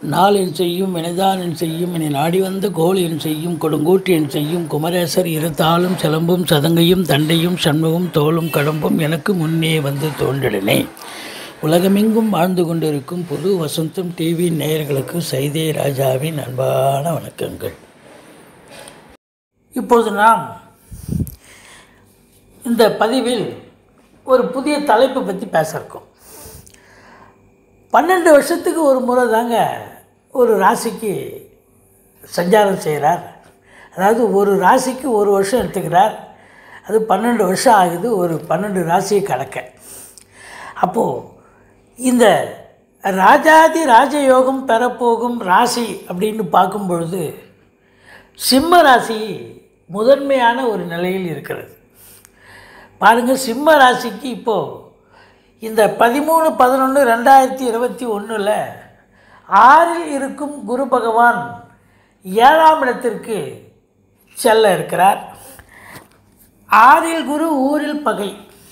நாளின் செய்யும் வினைதானின் செய்யும் இனி நாடி வந்த கோளின் செய்யும் கொடுங்கூற்றியன் செய்யும் குமரேசர் இருத்தாலும் சிலம்பும் சதங்கையும் தண்டையும் சண்முகம் தோளும் கடம்பும் எனக்கு முன்னே வந்து தோன்றிடனே உலகமெங்கும் வாழ்ந்து கொண்டிருக்கும் புது வசந்தம் டிவி நேயர்களுக்கு சைதே ராஜாவின் அன்பான வணக்கங்கள் இப்போது நாம் இந்த பதிவில் ஒரு புதிய தலைப்பு பற்றி பேச இருக்கோம் பன்னெண்டு வருஷத்துக்கு ஒரு முறை தாங்க ஒரு ராசிக்கு சஞ்சாரம் செய்கிறார் அதாவது ஒரு ராசிக்கு ஒரு வருஷம் எடுத்துக்கிறார் அது பன்னெண்டு வருஷம் ஆகுது ஒரு பன்னெண்டு ராசியை கடக்க அப்போது இந்த ராஜாதி ராஜயோகம் பெறப்போகும் ராசி அப்படின்னு பார்க்கும் பொழுது சிம்ம ராசி முதன்மையான ஒரு நிலையில் இருக்கிறது பாருங்கள் சிம்ம ராசிக்கு இப்போது இந்த பதிமூணு பதினொன்று ரெண்டாயிரத்தி இருபத்தி ஒன்றில் ஆறில் இருக்கும் குரு பகவான் ஏழாம் இடத்திற்கு செல்ல இருக்கிறார் ஆறில் குரு ஊரில் பகை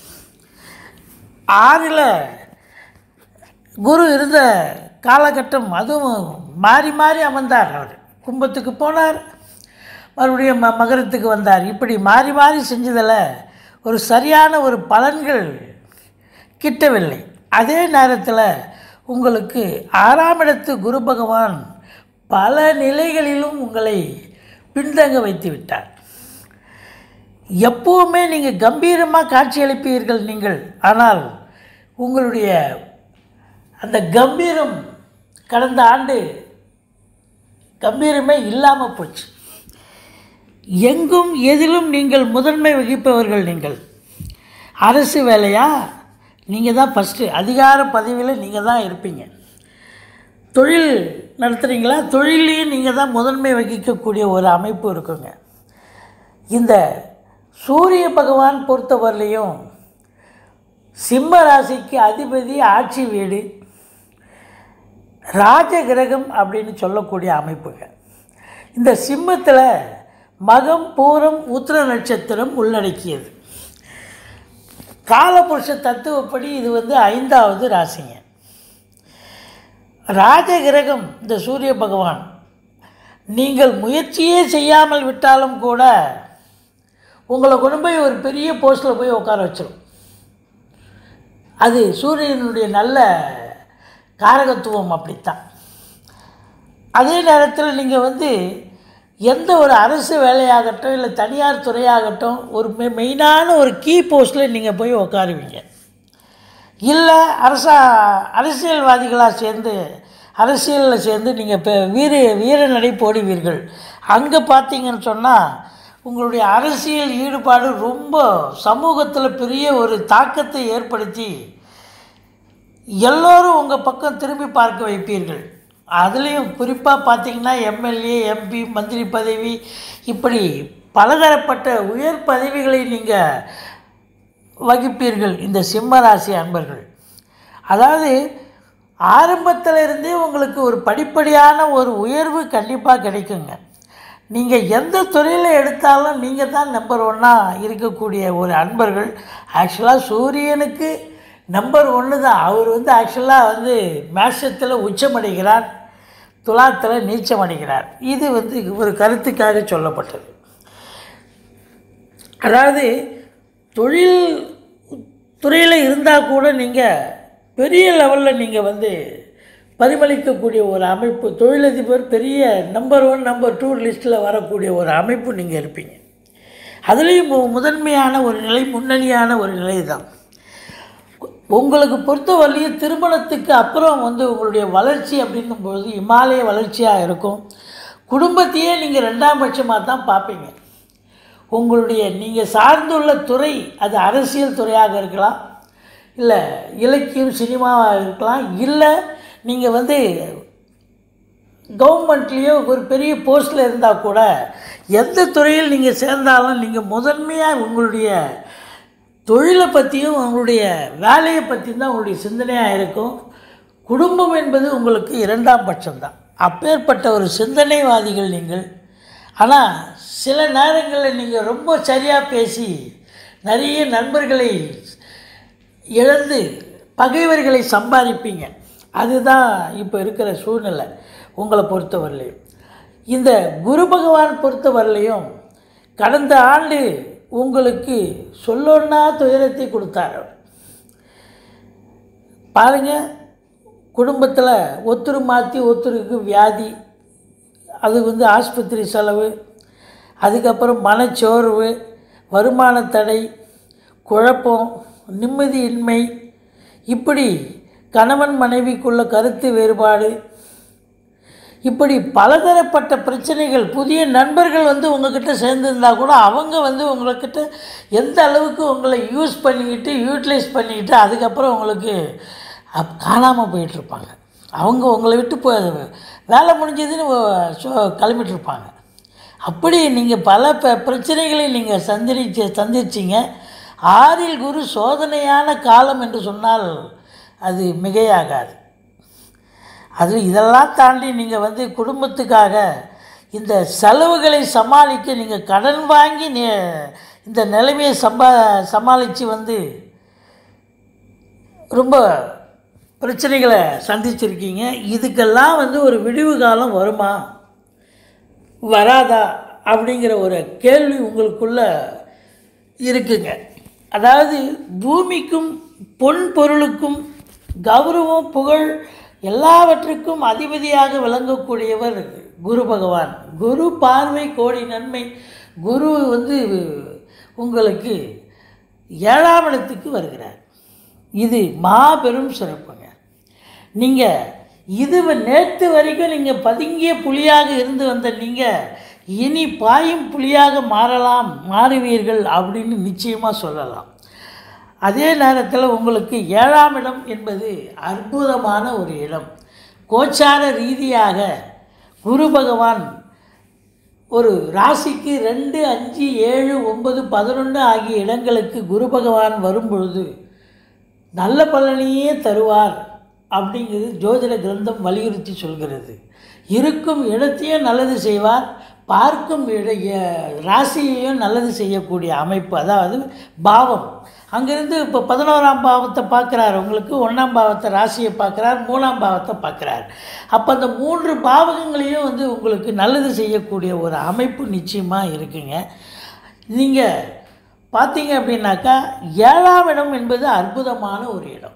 ஆறில் குரு இருந்த காலகட்டம் அதுவும் மாறி மாறி அமர்ந்தார் அவர் கும்பத்துக்கு போனார் மறுபடியும் ம மகரத்துக்கு வந்தார் இப்படி மாறி மாறி செஞ்சதில் ஒரு சரியான ஒரு பலன்கள் கிட்டவில்லை அதே நேரத்தில் உங்களுக்கு ஆறாம் இடத்து குரு பகவான் பல நிலைகளிலும் உங்களை பின்தங்க வைத்து விட்டார் எப்போவுமே நீங்கள் கம்பீரமாக காட்சியளிப்பீர்கள் நீங்கள் ஆனால் உங்களுடைய அந்த கம்பீரம் கடந்த ஆண்டு கம்பீரமே இல்லாமல் போச்சு எங்கும் எதிலும் நீங்கள் முதன்மை வகிப்பவர்கள் நீங்கள் அரசு வேலையா நீங்கள் தான் ஃபஸ்ட்டு அதிகார பதவியில் நீங்கள் தான் இருப்பீங்க தொழில் நடத்துகிறீங்களா தொழிலையும் நீங்கள் தான் முதன்மை வகிக்கக்கூடிய ஒரு அமைப்பு இருக்குங்க இந்த சூரிய பகவான் பொறுத்தவரையிலையும் சிம்ம ராசிக்கு அதிபதி ஆட்சி வீடு ராஜ கிரகம் அப்படின்னு சொல்லக்கூடிய அமைப்புங்க இந்த சிம்மத்தில் மகம் பூரம் உத்திர நட்சத்திரம் உள்ளடக்கியது காலபுருஷ தத்துவப்படி இது வந்து ஐந்தாவது ராசிங்க ராஜகிரகம் இந்த சூரிய பகவான் நீங்கள் முயற்சியே செய்யாமல் விட்டாலும் கூட உங்களை கொண்டு போய் ஒரு பெரிய போஸ்ட்டில் போய் உட்கார வச்சிடும் அது சூரியனுடைய நல்ல காரகத்துவம் அப்படித்தான் அதே நேரத்தில் நீங்கள் வந்து எந்த ஒரு அரசு வேலையாகட்டும் இல்லை தனியார் துறையாகட்டும் ஒரு மெ மெயினான ஒரு கீ போஸ்ட்டில் நீங்கள் போய் உட்காருவீங்க இல்லை அரசா அரசியல்வாதிகளாக சேர்ந்து அரசியலில் சேர்ந்து நீங்கள் இப்போ வீர வீர நடை போடுவீர்கள் அங்கே பார்த்தீங்கன்னு சொன்னால் உங்களுடைய அரசியல் ஈடுபாடு ரொம்ப சமூகத்தில் பெரிய ஒரு தாக்கத்தை ஏற்படுத்தி எல்லோரும் உங்கள் பக்கம் திரும்பி பார்க்க வைப்பீர்கள் அதுலேயும் குறிப்பாக பார்த்தீங்கன்னா எம்எல்ஏ எம்பி மந்திரி பதவி இப்படி பலதரப்பட்ட உயர் பதவிகளை நீங்கள் வகிப்பீர்கள் இந்த சிம்ம ராசி அன்பர்கள் அதாவது ஆரம்பத்தில் இருந்தே உங்களுக்கு ஒரு படிப்படியான ஒரு உயர்வு கண்டிப்பாக கிடைக்குங்க நீங்கள் எந்த துறையில் எடுத்தாலும் நீங்கள் தான் நம்பர் ஒன்னாக இருக்கக்கூடிய ஒரு அன்பர்கள் ஆக்சுவலாக சூரியனுக்கு நம்பர் ஒன்று தான் அவர் வந்து ஆக்சுவலாக வந்து மேஷத்தில் உச்சமடைகிறார் துலாத்தில் நீச்சமடைகிறார் இது வந்து ஒரு கருத்துக்காக சொல்லப்பட்டது அதாவது தொழில் துறையில் இருந்தால் கூட நீங்கள் பெரிய லெவலில் நீங்கள் வந்து பரிமளிக்கக்கூடிய ஒரு அமைப்பு தொழிலதிபர் பெரிய நம்பர் ஒன் நம்பர் டூ லிஸ்ட்டில் வரக்கூடிய ஒரு அமைப்பு நீங்கள் இருப்பீங்க அதுலேயும் முதன்மையான ஒரு நிலை முன்னணியான ஒரு நிலை தான் உங்களுக்கு பொறுத்தவரையும் திருமணத்துக்கு அப்புறம் வந்து உங்களுடைய வளர்ச்சி அப்படின்னும் பொழுது இமாலய வளர்ச்சியாக இருக்கும் குடும்பத்தையே நீங்கள் ரெண்டாம் பட்சமாக தான் பார்ப்பீங்க உங்களுடைய நீங்கள் சார்ந்துள்ள துறை அது அரசியல் துறையாக இருக்கலாம் இல்லை இலக்கியம் சினிமாவாக இருக்கலாம் இல்லை நீங்கள் வந்து கவர்மெண்ட்லேயோ ஒரு பெரிய போஸ்ட்டில் இருந்தால் கூட எந்த துறையில் நீங்கள் சேர்ந்தாலும் நீங்கள் முதன்மையாக உங்களுடைய தொழிலை பற்றியும் உங்களுடைய வேலையை பற்றியும் தான் உங்களுடைய சிந்தனையாக இருக்கும் குடும்பம் என்பது உங்களுக்கு இரண்டாம் பட்சம்தான் அப்பேற்பட்ட ஒரு சிந்தனைவாதிகள் நீங்கள் ஆனால் சில நேரங்களில் நீங்கள் ரொம்ப சரியாக பேசி நிறைய நண்பர்களை இழந்து பகைவர்களை சம்பாதிப்பீங்க அதுதான் இப்போ இருக்கிற சூழ்நிலை உங்களை பொறுத்தவரையிலையும் இந்த குரு பகவான் பொறுத்தவரையிலையும் கடந்த ஆண்டு உங்களுக்கு சொல்லொன்னா துயரத்தை கொடுத்தார் அவர். பாருங்க குடும்பத்தில் ஒத்துரு மாற்றி ஒத்துருக்கு வியாதி அது வந்து ஆஸ்பத்திரி செலவு அதுக்கப்புறம் மனச்சோர்வு வருமான தடை குழப்பம் நிம்மதியின்மை இப்படி கணவன் மனைவிக்குள்ள கருத்து வேறுபாடு இப்படி பலதரப்பட்ட பிரச்சனைகள் புதிய நண்பர்கள் வந்து உங்ககிட்ட சேர்ந்துருந்தா கூட அவங்க வந்து உங்கள்கிட்ட எந்த அளவுக்கு உங்களை யூஸ் பண்ணிக்கிட்டு யூட்டிலைஸ் பண்ணிக்கிட்டு அதுக்கப்புறம் உங்களுக்கு அப் காணாமல் போயிட்டுருப்பாங்க அவங்க உங்களை விட்டு போ வேலை முடிஞ்சதுன்னு ஒ- சொ- கிளம்பிட்டு இருப்பாங்க அப்படி நீங்கள் பல ப பிரச்சனைகளை நீங்கள் சந்திரிச்சு சந்திச்சிங்க ஆறில் குரு சோதனையான காலம் என்று சொன்னால் அது மிகையாகாது அது இதெல்லாம் தாண்டி நீங்கள் வந்து குடும்பத்துக்காக இந்த செலவுகளை சமாளிக்க நீங்கள் கடன் வாங்கி நீ இந்த நிலைமையை சம்பா சமாளித்து வந்து ரொம்ப பிரச்சனைகளை சந்திச்சிருக்கீங்க இதுக்கெல்லாம் வந்து ஒரு விடிவு காலம் வருமா வராதா அப்படிங்கிற ஒரு கேள்வி உங்களுக்குள்ள இருக்குங்க அதாவது பூமிக்கும் பொன் பொருளுக்கும் கௌரவம் புகழ் எல்லாவற்றுக்கும் அதிபதியாக விளங்கக்கூடியவர் குரு பகவான் குரு பார்வை கோடி நன்மை குரு வந்து உங்களுக்கு ஏழாம் இடத்துக்கு வருகிறார் இது மாபெரும் சிறப்புங்க நீங்கள் இது நேற்று வரைக்கும் நீங்கள் பதுங்கிய புலியாக இருந்து வந்த நீங்கள் இனி பாயும் புலியாக மாறலாம் மாறுவீர்கள் அப்படின்னு நிச்சயமாக சொல்லலாம் அதே நேரத்தில் உங்களுக்கு ஏழாம் இடம் என்பது அற்புதமான ஒரு இடம் கோச்சார ரீதியாக குரு பகவான் ஒரு ராசிக்கு ரெண்டு அஞ்சு ஏழு ஒன்பது பதினொன்று ஆகிய இடங்களுக்கு குரு பகவான் வரும் பொழுது நல்ல பலனையே தருவார் அப்படிங்கிறது ஜோதிட கிரந்தம் வலியுறுத்தி சொல்கிறது இருக்கும் இடத்தையும் நல்லது செய்வார் பார்க்கும் இட எ- ராசியையும் நல்லது செய்யக்கூடிய அமைப்பு அதாவது பாவம் அங்கிருந்து இப்போ பதினோராம் பாவத்தை பார்க்குறார் உங்களுக்கு ஒன்றாம் பாவத்தை ராசியை பார்க்குறார் மூணாம் பாவத்தை பார்க்குறார் அப்போ அந்த மூன்று பாவகங்களையும் வந்து உங்களுக்கு நல்லது செய்யக்கூடிய ஒரு அமைப்பு நிச்சயமாக இருக்குங்க நீங்கள் பார்த்தீங்க அப்படின்னாக்கா ஏழாம் இடம் என்பது அற்புதமான ஒரு இடம்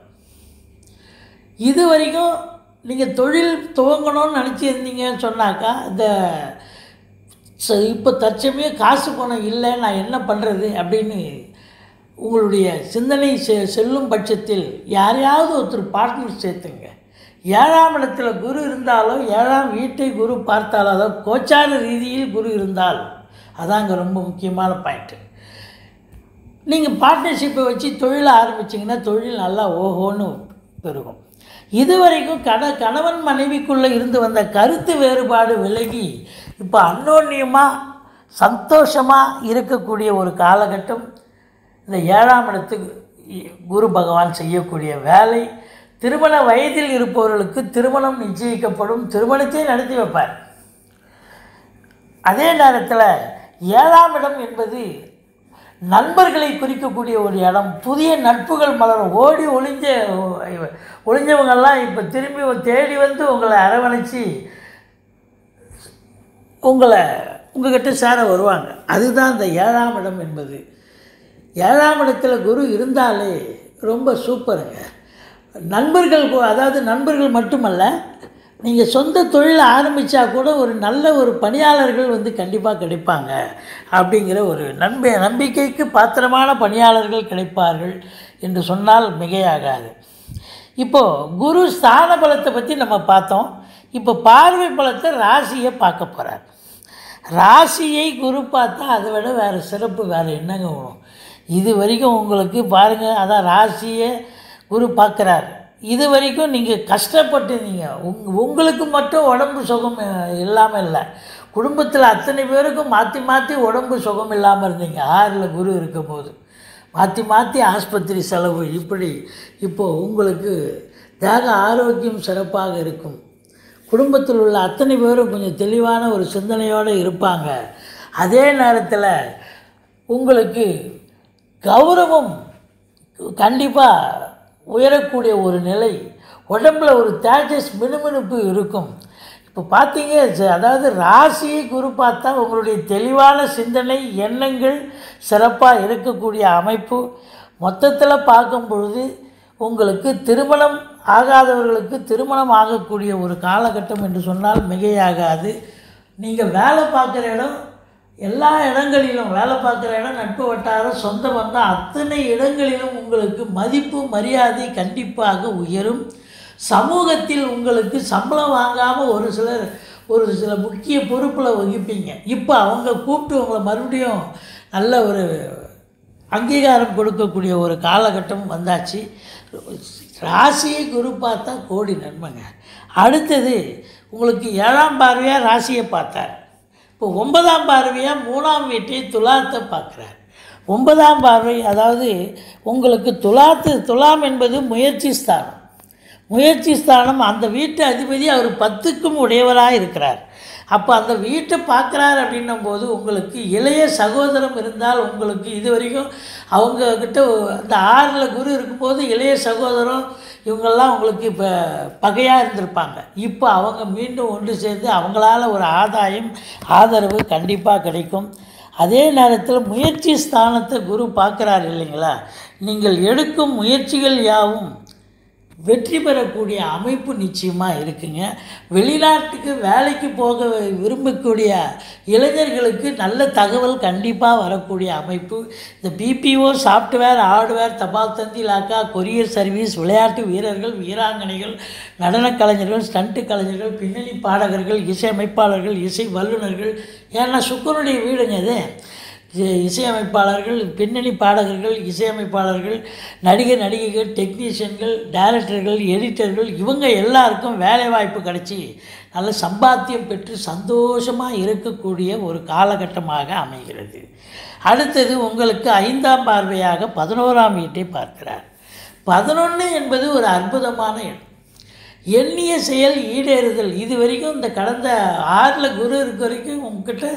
இது வரைக்கும் நீங்கள் தொழில் துவங்கணும்னு நினச்சிருந்தீங்கன்னு சொன்னாக்கா இந்த ச- இப்போ தற்சமயம் காசு பணம் இல்லை நான் என்ன பண்ணுறது அப்படின்னு உங்களுடைய சிந்தனை செ செல்லும் பட்சத்தில் யாரையாவது ஒருத்தர் பார்ட்னர் சேர்த்துங்க ஏழாம் இடத்துல குரு இருந்தாலோ ஏழாம் வீட்டை குரு பார்த்தாலோ அதாவது கோச்சார ரீதியில் குரு இருந்தால் அதாங்க ரொம்ப முக்கியமான பாயிண்ட்டு நீங்கள் பார்ட்னர்ஷிப்பை வச்சு தொழிலை ஆரம்பிச்சிங்கன்னா தொழில் நல்லா ஓஹோன்னு பெருகும் இதுவரைக்கும் கண கணவன் மனைவிக்குள்ளே இருந்து வந்த கருத்து வேறுபாடு விலகி இப்போ அன்னோன்யமாக சந்தோஷமாக இருக்கக்கூடிய ஒரு காலகட்டம் இந்த ஏழாம் இடத்துக்கு இ- குரு பகவான் செய்யக்கூடிய வேலை திருமண வயதில் இருப்பவர்களுக்கு திருமணம் நிச்சயிக்கப்படும் திருமணத்தை நடத்தி வைப்பார் அதே நேரத்தில் ஏழாம் இடம் என்பது நண்பர்களை குறிக்கக்கூடிய ஒரு இடம் புதிய நட்புகள் மலரும் ஓடி ஒளிஞ்ச ஒளிஞ்சவங்கெல்லாம் இப்போ திரும்பி தேடி வந்து உங்களை அரவணைச்சி உங்களை உங்ககிட்ட சேர வருவாங்க அதுதான் இந்த ஏழாம் இடம் என்பது ஏழாம் இடத்துல குரு இருந்தாலே ரொம்ப சூப்பருங்க நண்பர்கள் கு- அதாவது நண்பர்கள் மட்டுமல்ல நீங்கள் சொந்த தொழிலை ஆரம்பித்தா கூட ஒரு நல்ல ஒரு பணியாளர்கள் வந்து கண்டிப்பாக கிடைப்பாங்க அப்படிங்கிற ஒரு நம்பி நம்பிக்கைக்கு பாத்திரமான பணியாளர்கள் கிடைப்பார்கள் என்று சொன்னால் மிகையாகாது இப்போது குரு ஸ்தான பலத்தை பற்றி நம்ம பார்த்தோம் இப்போ பார்வை பலத்தை ராசியை பார்க்க போகிறார் ராசியை குரு பார்த்தா அதை விட வேறு சிறப்பு வேறு என்னங்க வரும் இது வரைக்கும் உங்களுக்கு பாருங்கள் அதான் ராசியை குரு பார்க்குறார் இது வரைக்கும் நீங்கள் கஷ்டப்பட்டுருந்தீங்க உங் உங்களுக்கு மட்டும் உடம்பு சுகம் இல்லாமல் இல்லை குடும்பத்தில் அத்தனை பேருக்கும் மாற்றி மாற்றி உடம்பு சுகம் இல்லாமல் இருந்தீங்க ஆறில் குரு இருக்கும்போது மாற்றி மாற்றி ஆஸ்பத்திரி செலவு இப்படி இப்போது உங்களுக்கு தேக ஆரோக்கியம் சிறப்பாக இருக்கும் குடும்பத்தில் உள்ள அத்தனை பேரும் கொஞ்சம் தெளிவான ஒரு சிந்தனையோடு இருப்பாங்க அதே நேரத்தில் உங்களுக்கு கௌரவம் கண்டிப்பாக உயரக்கூடிய ஒரு நிலை உடம்புல ஒரு தேஜஸ் மினுமினுப்பு இருக்கும் இப்போ பார்த்தீங்க ச- அதாவது ராசியை குரு பார்த்தா உங்களுடைய தெளிவான சிந்தனை எண்ணங்கள் சிறப்பாக இருக்கக்கூடிய அமைப்பு மொத்தத்தில் பார்க்கும் பொழுது உங்களுக்கு திருமணம் ஆகாதவர்களுக்கு திருமணம் ஆகக்கூடிய ஒரு காலகட்டம் என்று சொன்னால் மிகையாகாது நீங்கள் வேலை பார்க்குற இடம் எல்லா இடங்களிலும் வேலை பார்க்குற இடம் நட்பு வட்டாரம் சொந்த பந்தம் அத்தனை இடங்களிலும் உங்களுக்கு மதிப்பு மரியாதை கண்டிப்பாக உயரும் சமூகத்தில் உங்களுக்கு சம்பளம் வாங்காமல் ஒரு சிலர் ஒரு சில முக்கிய பொறுப்பில் வகிப்பீங்க இப்போ அவங்க கூப்பிட்டு உங்களை மறுபடியும் நல்ல ஒரு அங்கீகாரம் கொடுக்கக்கூடிய ஒரு காலகட்டம் வந்தாச்சு ராசியை குரு பார்த்தா கோடி நன்மைங்க அடுத்தது உங்களுக்கு ஏழாம் பார்வையாக ராசியை பார்த்தார் இப்போ ஒன்பதாம் பார்வையாக மூணாம் வீட்டை துலாத்தை பார்க்குறார் ஒன்பதாம் பார்வை அதாவது உங்களுக்கு துலாத்து துலாம் என்பது முயற்சி ஸ்தானம் முயற்சி ஸ்தானம் அந்த வீட்டு அதிபதி அவர் பத்துக்கும் உடையவராக இருக்கிறார் அப்போ அந்த வீட்டை பார்க்குறார் அப்படின்னும் போது உங்களுக்கு இளைய சகோதரம் இருந்தால் உங்களுக்கு இது வரைக்கும் அவங்கக்கிட்ட அந்த ஆறில் குரு இருக்கும்போது இளைய சகோதரம் இவங்கெல்லாம் உங்களுக்கு இப்போ பகையாக இருந்திருப்பாங்க இப்போ அவங்க மீண்டும் ஒன்று சேர்ந்து அவங்களால ஒரு ஆதாயம் ஆதரவு கண்டிப்பாக கிடைக்கும் அதே நேரத்தில் முயற்சி ஸ்தானத்தை குரு பார்க்குறார் இல்லைங்களா நீங்கள் எடுக்கும் முயற்சிகள் யாவும் வெற்றி பெறக்கூடிய அமைப்பு நிச்சயமாக இருக்குங்க வெளிநாட்டுக்கு வேலைக்கு போக விரும்பக்கூடிய இளைஞர்களுக்கு நல்ல தகவல் கண்டிப்பாக வரக்கூடிய அமைப்பு இந்த பிபிஓ சாஃப்ட்வேர் ஹார்ட்வேர் தபால் தந்தி லாக்கா கொரியர் சர்வீஸ் விளையாட்டு வீரர்கள் வீராங்கனைகள் நடனக் கலைஞர்கள் ஸ்டண்ட்டு கலைஞர்கள் பின்னணி பாடகர்கள் இசையமைப்பாளர்கள் இசை வல்லுநர்கள் ஏன்னா சுக்கரனுடைய வீடுங்க இது இ- இசையமைப்பாளர்கள் பின்னணி பாடகர்கள் இசையமைப்பாளர்கள் நடிகர் நடிகைகள் டெக்னீஷியன்கள் டைரக்டர்கள் எடிட்டர்கள் இவங்க எல்லாருக்கும் வேலைவாய்ப்பு கிடைச்சி நல்ல சம்பாத்தியம் பெற்று சந்தோஷமாக இருக்கக்கூடிய ஒரு காலகட்டமாக அமைகிறது அடுத்தது உங்களுக்கு ஐந்தாம் பார்வையாக பதினோராம் வீட்டை பார்க்கிறார் பதினொன்று என்பது ஒரு அற்புதமான எண் எண்ணிய செயல் ஈடேறுதல் இது வரைக்கும் இந்த கடந்த ஆறில் குரு இருக்க வரைக்கும் உங்ககிட்ட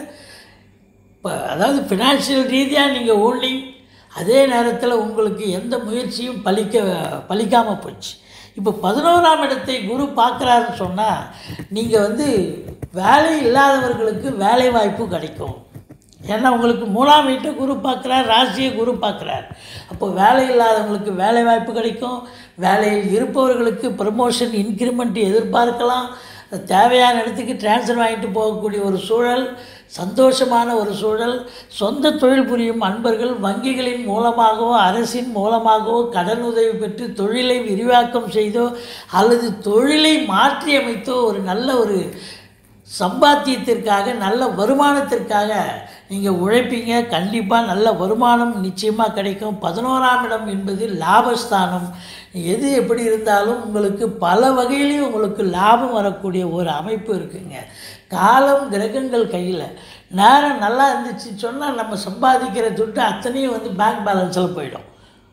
இப்போ அதாவது ஃபினான்ஷியல் ரீதியாக நீங்கள் ஓன்லிங் அதே நேரத்தில் உங்களுக்கு எந்த முயற்சியும் பலிக்க பலிக்காமல் போச்சு இப்போ பதினோராம் இடத்தை குரு பார்க்குறாருன்னு சொன்னால் நீங்கள் வந்து வேலை இல்லாதவர்களுக்கு வேலை வாய்ப்பு கிடைக்கும் ஏன்னா உங்களுக்கு மூணாம் வீட்டை குரு பார்க்குறார் ராசியை குரு பார்க்குறார் அப்போ வேலை இல்லாதவங்களுக்கு வேலை வாய்ப்பு கிடைக்கும் வேலையில் இருப்பவர்களுக்கு ப்ரமோஷன் இன்க்ரிமெண்ட் எதிர்பார்க்கலாம் தேவையான இடத்துக்கு ட்ரான்ஸ்ஃபர் வாங்கிட்டு போகக்கூடிய ஒரு சூழல் சந்தோஷமான ஒரு சூழல் சொந்த தொழில் புரியும் அன்பர்கள் வங்கிகளின் மூலமாகவோ அரசின் மூலமாகவோ கடன் உதவி பெற்று தொழிலை விரிவாக்கம் செய்தோ அல்லது தொழிலை மாற்றி அமைத்தோ ஒரு நல்ல ஒரு சம்பாத்தியத்திற்காக நல்ல வருமானத்திற்காக நீங்கள் உழைப்பீங்க கண்டிப்பாக நல்ல வருமானம் நிச்சயமாக கிடைக்கும் பதினோராம் இடம் என்பது லாபஸ்தானம் எது எப்படி இருந்தாலும் உங்களுக்கு பல வகையிலையும் உங்களுக்கு லாபம் வரக்கூடிய ஒரு அமைப்பு இருக்குங்க காலம் கிரகங்கள் கையில் நேரம் நல்லா இருந்துச்சு சொன்னால் நம்ம சம்பாதிக்கிற துட்டு அத்தனையும் வந்து பேங்க் பேலன்ஸில் போயிடும்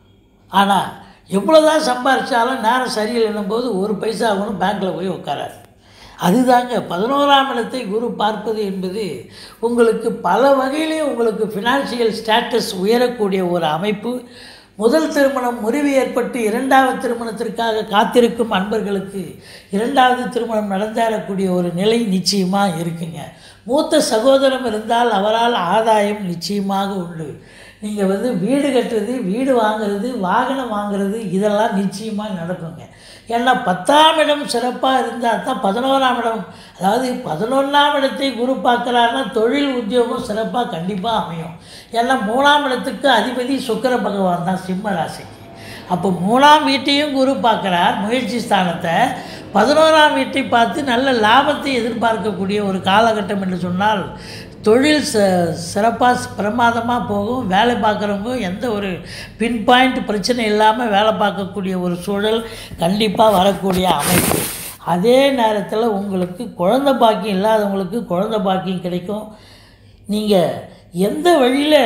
ஆனால் எவ்வளோதான் சம்பாதிச்சாலும் நேரம் சரியில்லைன்னும் போது ஒரு பைசா கூட பேங்க்கில் போய் உட்காராது அதுதாங்க பதினோராம் இடத்தை குரு பார்ப்பது என்பது உங்களுக்கு பல வகையிலையும் உங்களுக்கு ஃபினான்ஷியல் ஸ்டேட்டஸ் உயரக்கூடிய ஒரு அமைப்பு முதல் திருமணம் முறிவு ஏற்பட்டு இரண்டாவது திருமணத்திற்காக காத்திருக்கும் அன்பர்களுக்கு இரண்டாவது திருமணம் நடந்தேறக்கூடிய ஒரு நிலை நிச்சயமாக இருக்குங்க மூத்த சகோதரம் இருந்தால் அவரால் ஆதாயம் நிச்சயமாக உண்டு நீங்கள் வந்து வீடு கட்டுறது வீடு வாங்குறது வாகனம் வாங்குறது இதெல்லாம் நிச்சயமாக நடக்குங்க ஏன்னா பத்தாம் இடம் சிறப்பாக இருந்தால் தான் பதினோராம் இடம் அதாவது பதினொன்றாம் இடத்தை குரு பார்க்குறாருன்னா தொழில் உத்தியோகம் சிறப்பாக கண்டிப்பாக அமையும் ஏன்னா மூணாம் இடத்துக்கு அதிபதி சுக்கிர பகவான் தான் சிம்ம ராசிக்கு அப்போ மூணாம் வீட்டையும் குரு பார்க்குறார் முயற்சி ஸ்தானத்தை பதினோராம் வீட்டை பார்த்து நல்ல லாபத்தை எதிர்பார்க்கக்கூடிய ஒரு காலகட்டம் என்று சொன்னால் தொழில் ச சிறப்பாக பிரமாதமாக போகும் வேலை பார்க்குறவங்க எந்த ஒரு பின் பாயிண்ட் பிரச்சனை இல்லாமல் வேலை பார்க்கக்கூடிய ஒரு சூழல் கண்டிப்பாக வரக்கூடிய அமைப்பு அதே நேரத்தில் உங்களுக்கு குழந்தை பாக்கியம் இல்லாதவங்களுக்கு குழந்தை பாக்கியம் கிடைக்கும் நீங்கள் எந்த வழியில்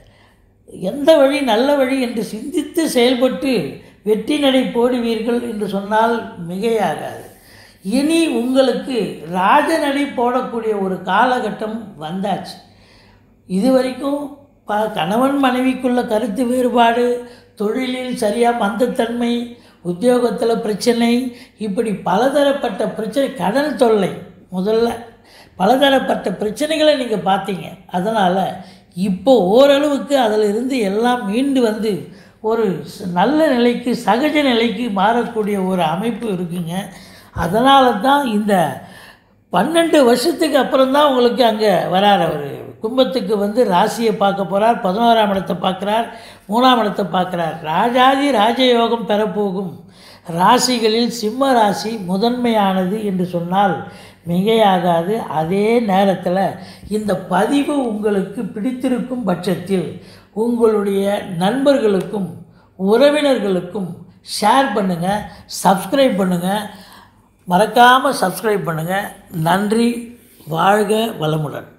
எந்த வழி நல்ல வழி என்று சிந்தித்து செயல்பட்டு வெற்றி நடை போடுவீர்கள் என்று சொன்னால் மிகையாகாது இனி உங்களுக்கு ராஜநடை போடக்கூடிய ஒரு காலகட்டம் வந்தாச்சு இது வரைக்கும் ப கணவன் மனைவிக்குள்ள கருத்து வேறுபாடு தொழிலில் சரியாக மந்தத்தன்மை உத்தியோகத்தில் பிரச்சனை இப்படி பலதரப்பட்ட பிரச்சனை கடன் தொல்லை முதல்ல பலதரப்பட்ட பிரச்சனைகளை நீங்கள் பார்த்தீங்க அதனால் இப்போ ஓரளவுக்கு அதில் இருந்து எல்லாம் மீண்டு வந்து ஒரு ச- நல்ல நிலைக்கு சகஜ நிலைக்கு மாறக்கூடிய ஒரு அமைப்பு இருக்குங்க அதனால தான் இந்த பன்னெண்டு வருஷத்துக்கு அப்புறம் தான் உங்களுக்கு அங்கே வரார் அவர் கும்பத்துக்கு வந்து ராசியை பார்க்க போகிறார் பதினோராம் இடத்தை பார்க்குறார் மூணாம் இடத்தை பார்க்குறார் ராஜாதி ராஜயோகம் பெறப்போகும் ராசிகளில் சிம்ம ராசி முதன்மையானது என்று சொன்னால் மிகையாகாது அதே நேரத்தில் இந்த பதிவு உங்களுக்கு பிடித்திருக்கும் பட்சத்தில் உங்களுடைய நண்பர்களுக்கும் உறவினர்களுக்கும் ஷேர் பண்ணுங்கள் சப்ஸ்கிரைப் பண்ணுங்கள் மறக்காமல் சப்ஸ்கிரைப் பண்ணுங்கள் நன்றி வாழ்க வளமுடன்